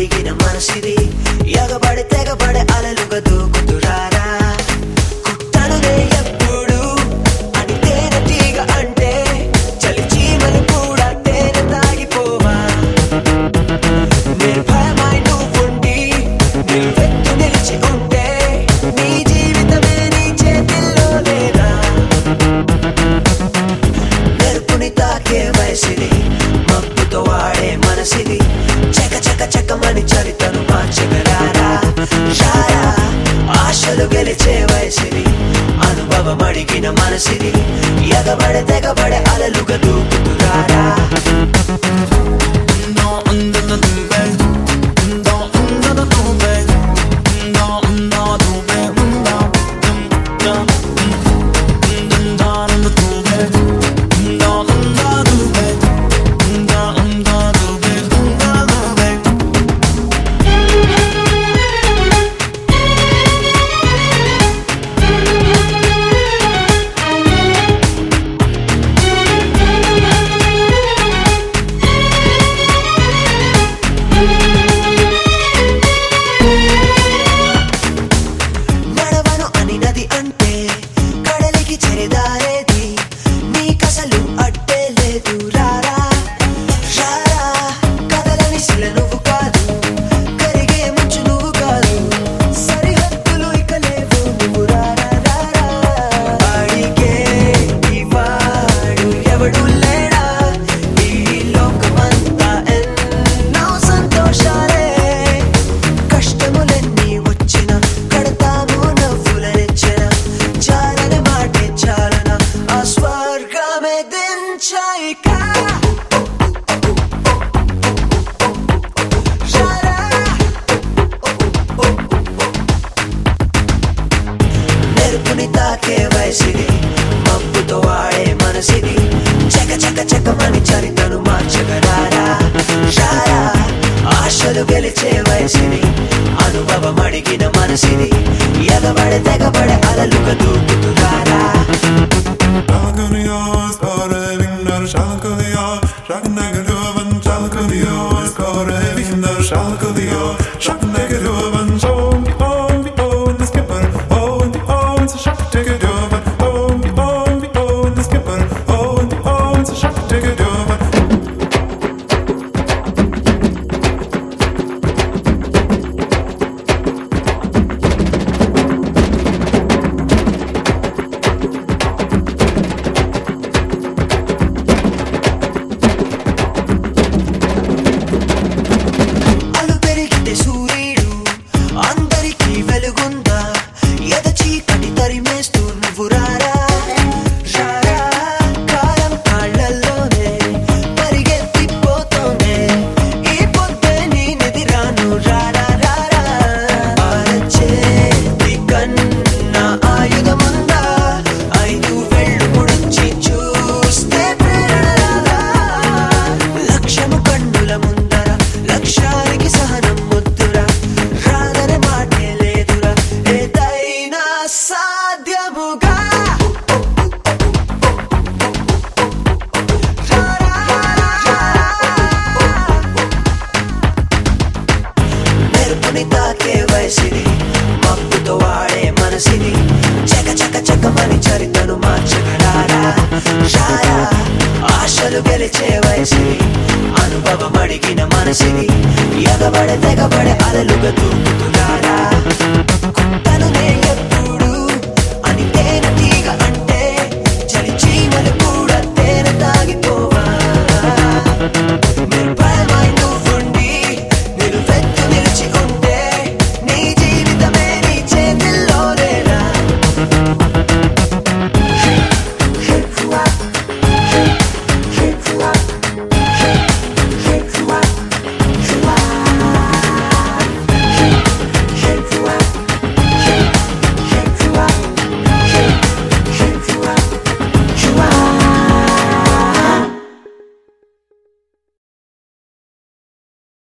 అడిగిన మనసిది ఎగబడి తెగబడి అలలుగా దూకుతురారా కుట్టనులే ఎప్పుడు అని తేనె తీగ అంటే చలి చీమలు కూడా తేనె తాగిపోవా నిర్భయమై నువ్వుండి నిలువెత్తు నిలిచి ఉంటే నీ జీవితమే నీ చేతిల్లో లేదా మెరుపుని తాకే వయసిది మబ్బుతో వాడే మనసిది చక చక చకమని చరితను మార్చగరారా రారా ఆశలు గెలిచే వయసిది అనుభవం అడిగిన మనసిది ఎగబడే తెగబడే అలలుగా దూకుతురారా నడవను అని నది అంటే కడలికి చెరిదారేది నీకసలు అడ్డే లేదు రారా రారా కదలని శిల నువ్వు కాదు కరిగే ముంచు నువ్వు కాదు సరిహద్దులు ఇక లేవు నువ్వు రారా రారా వాడికే ఇవాడు ఎవడు లేడా ఈ లోకమంతా ఎన్నో సంతోషాలే కష్టములన్నీ వచ్చిన కడతాము నవ్వులనిచ్చిన చాలని మాటే చాలన ఆ స్వర్గమే దించాయిక మెరుపుని తాకే వయసిది మబ్బుతో వాడే మనసిది చక చక చకమని చరితను మార్చగరారా రారా ఆశలు గెలిచే వయసిది అనుభవం అడిగిన మనసిది ఎగబడే తెగబడే అలలుగా దూకుతురారా Shalakadiyo, skore vindar shalakadiyo, shaknagadiyovan shalakadiyo, skore vindar shalakadiyo, shaknagadiyovan om vi om vi om det skipper, om vi om så shaknagadiyovan, om vi om vi om det skipper, om vi om så shaknagadiyovan. అలు పెరిగితే సూర్యుడు అందరికీ వెలుగుందా ఎద చీకటి తరిమేస్తూ నువ్వు రారా రారా కాలం కాళ్ళల్లోనే పరిగెత్తిపోతోంది ఈ పొద్దే నీ నిధిరాను రారా రారా ఆరచేతి కన్నా ఆయుధముందా ఐదు వెళ్ళు ముడిచి చూస్తే ప్రేరణ లక్ష్యము కన్నుల ముందర లక్ష్యానికి సహనం ముద్దురా రాదనే మాటే లేదురా ఏదైనా సాధ్యముగా మెరుపుని తాకే వయసిది మబ్బుతో వాడే మనసిది చక చక చకమని చరితను మార్చగరారా రారా ఆశలు గెలిచే వయసిది అనుభవం అడిగిన మనసిది ఎగబడే తెగబడే అలలుగా దూకుతురారా కుట్టను నే